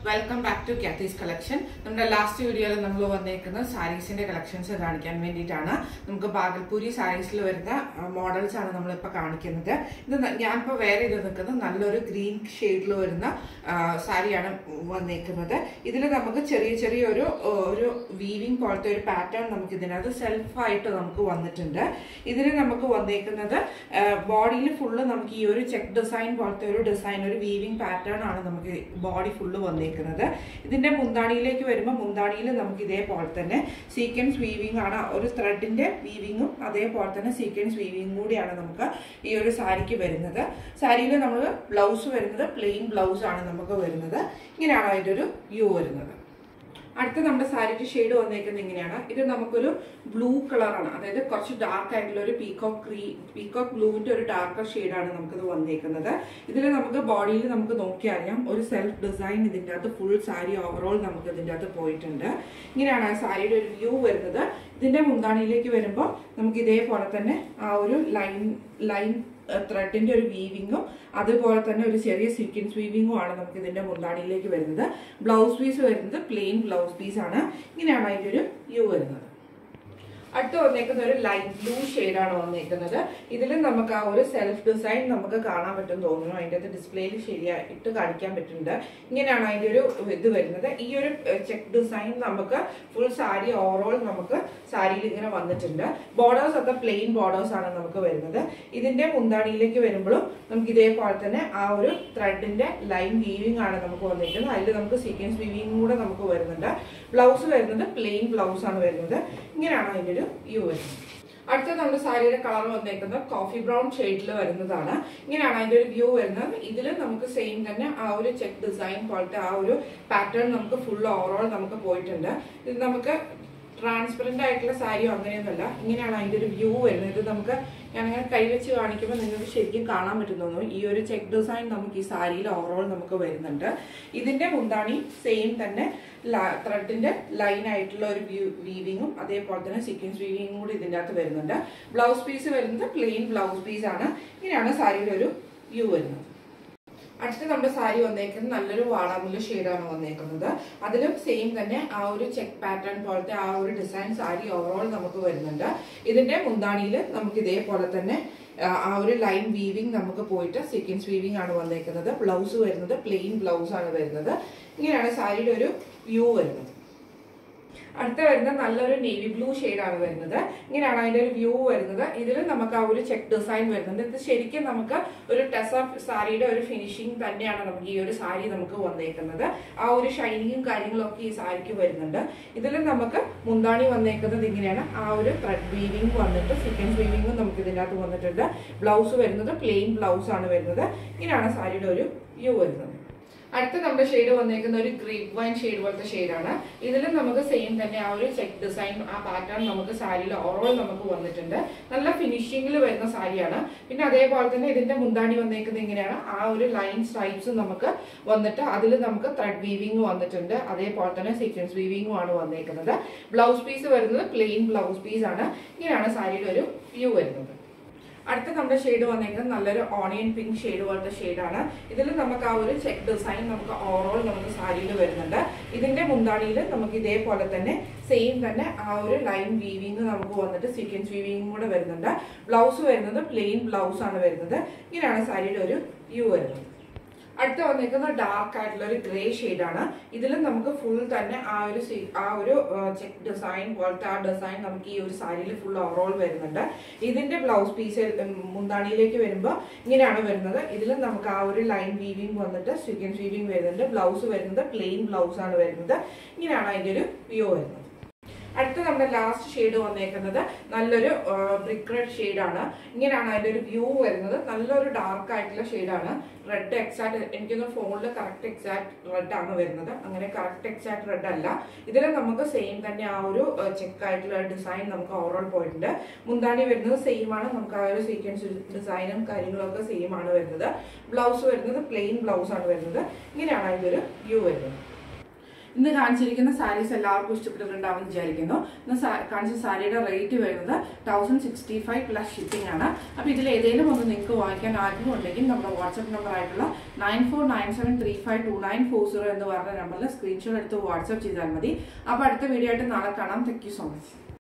welcome back to Kathy's collection നമ്മുടെ last വീഡിയോയിൽ നമ്മൾ വന്നേക്കുന്നത് സാരീസിന്റെ കളക്ഷൻസ് കാണിക്കാൻ വേണ്ടിയിട്ടാണ് നമുക്ക് ബാഗൽപൂരി സാരീസിൽ വരുന്ന മോഡൽസ് ആണ് നമ്മളിപ്പോൾ കാണിക്കുന്നത് ഇത് ന- ഞാനിപ്പോൾ വേറെ ഇത് നിൽക്കുന്നത് നല്ലൊരു ഗ്രീൻ ഷെയ്ഡിൽ വരുന്ന ആ, സാരിയാണ് വന്നേക്കുന്നത് ഇതിൽ നമുക്ക് ചെറിയ ചെറിയ ഒരു ഒരു വീവിങ് പോലത്തെ ഒരു പാറ്റേൺ നമുക്ക് ഇതിനകത്ത് സെൽഫായിട്ട് നമുക്ക് വന്നിട്ടുണ്ട് ഇതിൽ നമുക്ക് വന്നേക്കുന്നത് ബോഡിയിൽ ഫുള്ള് നമുക്ക് ഈ ഒരു ചെക്ക് ഡിസൈൻ പോലത്തെ ഒരു ഡിസൈൻ ഒരു വീവിങ് പാറ്റേൺ ആണ് നമുക്ക് ബോഡി ഫുള്ള് വന്നേക്കുന്നത് ഇതിന്റെ മുന്താണിയിലേക്ക് വരുമ്പോൾ മുന്താണിയിൽ നമുക്ക് ഇതേപോലെ തന്നെ സീക്വൻസ് വീവിങ് ആണ് ഒരു ത്രെഡിന്റെ വീവിങ്ങും അതേപോലെ തന്നെ സീക്വൻസ് വീവിങ്ങും കൂടിയാണ് നമുക്ക് ഈ ഒരു സാരിക്ക് വരുന്നത് സാരിയിൽ നമ്മൾ ബ്ലൗസ് വരുന്നത് പ്ലെയിൻ ബ്ലൗസ് ആണ് നമുക്ക് വരുന്നത് ഇങ്ങനെയാണ് അതിൻ്റെ ഒരു വ്യൂ വരുന്നത് അടുത്ത നമ്മുടെ സാരിക്ക് ഷെയ്ഡ് വന്നേക്കുന്നത് ഇങ്ങനെയാണ് ഇത് നമുക്കൊരു ബ്ലൂ കളറാണ് അതായത് കുറച്ച് ഡാർക്ക് ആയിട്ടുള്ള ഒരു പീകോക്ക് ക്രീ പീകോക്ക് ബ്ലൂവിന്റെ ഒരു ഡാർക്കർ ഷെയ്ഡാണ് നമുക്കിത് വന്നേക്കുന്നത് ഇതിൽ നമുക്ക് ബോഡിയിൽ നമുക്ക് നോക്കിയാൽ അറിയാം ഒരു സെൽഫ് ഡിസൈൻ ഇതിൻ്റെ അകത്ത് ഫുൾ സാരി ഓവറോൾ നമുക്ക് ഇതിൻ്റെ അകത്ത് പോയിട്ടുണ്ട് ഇങ്ങനെയാണ് ആ സാരിയുടെ ഒരു വ്യൂ വരുന്നത് ഇതിന്റെ മുന്താണിയിലേക്ക് വരുമ്പോൾ നമുക്ക് ഇതേപോലെ തന്നെ ആ ഒരു ലൈൻ ലൈൻ ത്രെഡിന്റെ ഒരു വീവിങ്ങും അതുപോലെ തന്നെ ഒരു ചെറിയ സീക്വൻസ് വീവിങ്ങും ആണ് നമുക്ക് ഇതിന്റെ മുന്താണിയിലേക്ക് വരുന്നത് ബ്ലൗസ് പീസ് വരുന്നത് പ്ലെയിൻ ബ്ലൗസ് പീസ് ആണ് ഇങ്ങനെയാണ് അതിന്റെ ഒരു വ്യൂ വരുന്നത് അടുത്ത് വന്നേക്കുന്ന ഒരു ലൈറ്റ് ബ്ലൂ ആണ് വന്നേക്കുന്നത് ഇതിൽ നമുക്ക് ആ ഒരു സെൽഫ് ഡിസൈൻ നമുക്ക് കാണാൻ പറ്റും തോന്നുന്നു അതിൻ്റെ അകത്ത് ഡിസ്പ്ലേയിൽ ശരിയായിട്ട് കാണിക്കാൻ പറ്റുന്നുണ്ട് ഇങ്ങനെയാണ് അതിൻ്റെ ഒരു ഇത് വരുന്നത് ഈ ഒരു ചെക്ക് ഡിസൈൻ നമുക്ക് ഫുൾ സാരി ഓവറോൾ നമുക്ക് സാരിയിൽ ഇങ്ങനെ വന്നിട്ടുണ്ട് ബോർഡേഴ്സ് ഒക്കെ പ്ലെയിൻ ബോർഡേഴ്സ് ആണ് നമുക്ക് വരുന്നത് ഇതിന്റെ മുന്താണിയിലേക്ക് വരുമ്പോഴും നമുക്ക് ഇതേപോലെ തന്നെ ആ ഒരു ത്രെഡിന്റെ ലൈൻ വീവിംഗ് ആണ് നമുക്ക് വന്നിരിക്കുന്നത് അതിൽ നമുക്ക് സീക്വൻസ് വീവിംഗ് കൂടെ നമുക്ക് വരുന്നുണ്ട് ബ്ലൗസ് വരുന്നത് പ്ലെയിൻ ബ്ലൗസ് ആണ് വരുന്നത് ഇങ്ങനെയാണ് അതിന്റെ ഒരു വ്യൂ വരുന്നത് അടുത്ത നമ്മുടെ സാരിയുടെ കളർ വന്നേക്കുന്നത് കോഫി ബ്രൗൺ ഷെയ്ഡിൽ വരുന്നതാണ് ഇങ്ങനെയാണ് അതിന്റെ ഒരു വ്യൂ വരുന്നത് ഇതിൽ നമുക്ക് സെയിം തന്നെ ആ ഒരു ചെക്ക് ഡിസൈൻ പോലത്തെ ആ ഒരു പാറ്റേൺ നമുക്ക് ഫുൾ ഓവറോൾ നമുക്ക് പോയിട്ടുണ്ട് ഇത് നമുക്ക് ട്രാൻസ്പെറന്റ് ആയിട്ടുള്ള സാരിയോ അങ്ങനെയൊന്നുമല്ല ഇങ്ങനെയാണ് അതിന്റെ ഒരു വ്യൂ വരുന്നത് ഇത് നമുക്ക് ഞാനിങ്ങനെ കൈവച്ച് കാണിക്കുമ്പോൾ നിങ്ങൾക്ക് ശരിക്കും കാണാൻ പറ്റും തോന്നുന്നു ഈ ഒരു ചെക്ക് ഡിസൈൻ നമുക്ക് ഈ സാരിയിൽ ഓവറോൾ നമുക്ക് വരുന്നുണ്ട് ഇതിന്റെ മുന്താണി സെയിം തന്നെ ത്രെഡിന്റെ ലൈൻ ആയിട്ടുള്ള ഒരു വ്യൂ വീവിങ്ങും അതേപോലെ തന്നെ സീക്വൻസ് വീവിങ്ങും കൂടി ഇതിൻ്റെ അകത്ത് വരുന്നുണ്ട് ബ്ലൗസ് പീസ് വരുന്നത് പ്ലെയിൻ ബ്ലൗസ് പീസ് ആണ് ഇങ്ങനെയാണ് സാരിയുടെ ഒരു വ്യൂ വരുന്നത് അടുത്ത നമ്മുടെ സാരി വന്നേക്കുന്നത് നല്ലൊരു വാടാമുല്ല ഷെയ്ഡാണ് വന്നേക്കുന്നത് അതിലും സെയിം തന്നെ ആ ഒരു ചെക്ക് പാറ്റേൺ പോലത്തെ ആ ഒരു ഡിസൈൻ സാരി ഓവറോൾ നമുക്ക് വരുന്നുണ്ട് ഇതിന്റെ മുന്താണിയിൽ നമുക്ക് ഇതേപോലെ തന്നെ ആ, ആ ഒരു ലൈൻ വീവിങ് നമുക്ക് പോയിട്ട് സീക്വൻസ് വീവിങ് ആണ് വന്നേക്കുന്നത് ബ്ലൗസ് വരുന്നത് പ്ലെയിൻ ബ്ലൗസ് ആണ് വരുന്നത് ഇങ്ങനെയാണ് സാരിയുടെ ഒരു വ്യൂ വരുന്നത് അടുത്ത വരുന്ന നല്ലൊരു നേവി ബ്ലൂ ആണ് വരുന്നത് ഇങ്ങനെയാണ് അതിന്റെ ഒരു വ്യൂ വരുന്നത് ഇതിൽ നമുക്ക് ആ ഒരു ചെക്ക് ഡിസൈൻ വരുന്നുണ്ട് ഇത് ശരിക്കും നമുക്ക് ഒരു ടെസ സാരിയുടെ ഒരു ഫിനിഷിംഗ് തന്നെയാണ് നമുക്ക് ഈ ഒരു സാരി നമുക്ക് വന്നേക്കുന്നത് ആ ഒരു ഷൈനിങ്ങും കാര്യങ്ങളും ഒക്കെ ഈ സാരിക്ക് വരുന്നുണ്ട് ഇതിൽ നമുക്ക് മുന്താണി വന്നേക്കുന്നത് ഇങ്ങനെയാണ് ആ ഒരു ത്രെഡ് വീവിംഗ് വന്നിട്ട് സീക്വൻസ് വീവിംഗും നമുക്ക് ഇതിനകത്ത് വന്നിട്ടുണ്ട് ബ്ലൗസ് വരുന്നത് പ്ലെയിൻ ബ്ലൗസ് ആണ് വരുന്നത് ഇങ്ങനെയാണ് സാരിയുടെ ഒരു വ്യൂ വരുന്നത് അടുത്ത നമ്മുടെ ഷെയ്ഡ് വന്നേക്കുന്ന ഒരു ഗ്രേപ്പ് വൈൻ ഷെയ്ഡ് പോലത്തെ ഷെയ്ഡാണ് ഇതിലും നമുക്ക് സെയിം തന്നെ ആ ഒരു ചെക്ക് ഡിസൈൻ ആ പാറ്റേൺ നമുക്ക് സാരിയിൽ ഓവറോൾ നമുക്ക് വന്നിട്ടുണ്ട് നല്ല ഫിനിഷിങ്ങിൽ വരുന്ന സാരിയാണ് പിന്നെ അതേപോലെ തന്നെ ഇതിന്റെ മുന്താണി വന്നേക്കുന്നത് ഇങ്ങനെയാണ് ആ ഒരു ലൈൻ സ്ട്രൈപ്സ് നമുക്ക് വന്നിട്ട് അതിൽ നമുക്ക് ത്രെഡ് വീവിംഗ് വന്നിട്ടുണ്ട് അതേപോലെ തന്നെ സീക്വൻസ് വീവിംഗും ആണ് വന്നേക്കുന്നത് ബ്ലൗസ് പീസ് വരുന്നത് പ്ലെയിൻ ബ്ലൗസ് പീസ് ആണ് ഇങ്ങനെയാണ് സാരിയുടെ ഒരു വ്യൂ വരുന്നത് അടുത്ത നമ്മുടെ ഷെയ്ഡ് വന്നേക്കുന്നത് നല്ലൊരു ഓണിയൻ പിങ്ക് ഷെയ്ഡ് പോലത്തെ ഷെയ്ഡാണ് ഇതിൽ നമുക്ക് ആ ഒരു ചെക്ക് ഡിസൈൻ നമുക്ക് ഓവറോൾ നമുക്ക് സാരിയിൽ വരുന്നുണ്ട് ഇതിന്റെ മുന്താണിയിൽ നമുക്ക് ഇതേപോലെ തന്നെ സെയിം തന്നെ ആ ഒരു ലൈൻ വീവിങ് നമുക്ക് വന്നിട്ട് സീക്വൻസ് വീവിങ്ങും കൂടെ വരുന്നുണ്ട് ബ്ലൗസ് വരുന്നത് പ്ലെയിൻ ബ്ലൗസ് ആണ് വരുന്നത് ഇങ്ങനെയാണ് സാരിയുടെ ഒരു വ്യൂ വരുന്നത് അടുത്ത വന്നിരിക്കുന്ന ഡാർക്ക് ആയിട്ടുള്ള ഒരു ഗ്രേ ആണ് ഇതിലും നമുക്ക് ഫുൾ തന്നെ ആ ഒരു സി- ആ ഒരു ചെക്ക് ഡിസൈൻ പോലത്തെ ആ ഡിസൈൻ നമുക്ക് ഈ ഒരു സാരിയിൽ ഫുൾ ഓവറോൾ വരുന്നുണ്ട് ഇതിന്റെ ബ്ലൗസ് പീസ് മുന്താണിയിലേക്ക് വരുമ്പോൾ ഇങ്ങനെയാണ് വരുന്നത് ഇതിലും നമുക്ക് ആ ഒരു ലൈൻ വീവിങ് വന്നിട്ട് സീക്വൻസ് വീവിങ് വരുന്നുണ്ട് ബ്ലൗസ് വരുന്നത് പ്ലെയിൻ ബ്ലൗസ് ആണ് വരുന്നത് ഇങ്ങനെയാണ് അതിന്റെ ഒരു വ്യൂ വരുന്നത് അടുത്ത നമ്മുടെ ലാസ്റ്റ് ഷെയ്ഡ് വന്നേക്കുന്നത് നല്ലൊരു ബ്രിക്ക് റെഡ് ആണ് ഇങ്ങനെയാണ് അതിന്റെ ഒരു വ്യൂ വരുന്നത് നല്ലൊരു ഡാർക്ക് ആയിട്ടുള്ള ഷെയ്ഡാണ് റെഡ് എക്സാക്ട് എനിക്കൊന്ന് ഫോണിൽ കറക്റ്റ് എക്സാക്ട് റെഡ് ആണ് വരുന്നത് അങ്ങനെ കറക്റ്റ് എക്സാക്ട് റെഡ് അല്ല ഇതിൽ നമുക്ക് സെയിം തന്നെ ആ ഒരു ചെക്ക് ആയിട്ടുള്ള ഡിസൈൻ നമുക്ക് ഓവറോൾ പോയിട്ടുണ്ട് മുന്താണി വരുന്നത് സെയിം ആണ് നമുക്ക് ആ ഒരു സീക്വൻസ് ഡിസൈനും കാര്യങ്ങളൊക്കെ സെയിം ആണ് വരുന്നത് ബ്ലൗസ് വരുന്നത് പ്ലെയിൻ ബ്ലൗസ് ആണ് വരുന്നത് ഇങ്ങനെയാണ് അതിന്റെ ഒരു വ്യൂ വരുന്നത് ഇന്ന് കാണിച്ചിരിക്കുന്ന സാരീസ് എല്ലാവർക്കും ഇഷ്ടപ്പെട്ടിട്ടുണ്ടാവും എന്ന് വിചാരിക്കുന്നു ഇന്ന് സാ- കാണിച്ച സാരിയുടെ റേറ്റ് വരുന്നത് thousand sixty five plus shipping ആണ് അപ്പോൾ ഇതിൽ ഏതെങ്കിലും ഒന്ന് നിങ്ങൾക്ക് വാങ്ങിക്കാൻ ആഗ്രഹം ഉണ്ടെങ്കിൽ നമ്മുടെ വാട്സപ്പ് നമ്പർ ആയിട്ടുള്ള nine four nine seven three five two nine four zero എന്ന് പറഞ്ഞ നമ്പറിൽ സ്ക്രീൻഷോട്ട് എടുത്ത് വാട്സപ്പ് ചെയ്താൽ മതി അപ്പോൾ അടുത്ത വീഡിയോ ആയിട്ട് നാളെ കാണാം താങ്ക് യു സോ മച്ച്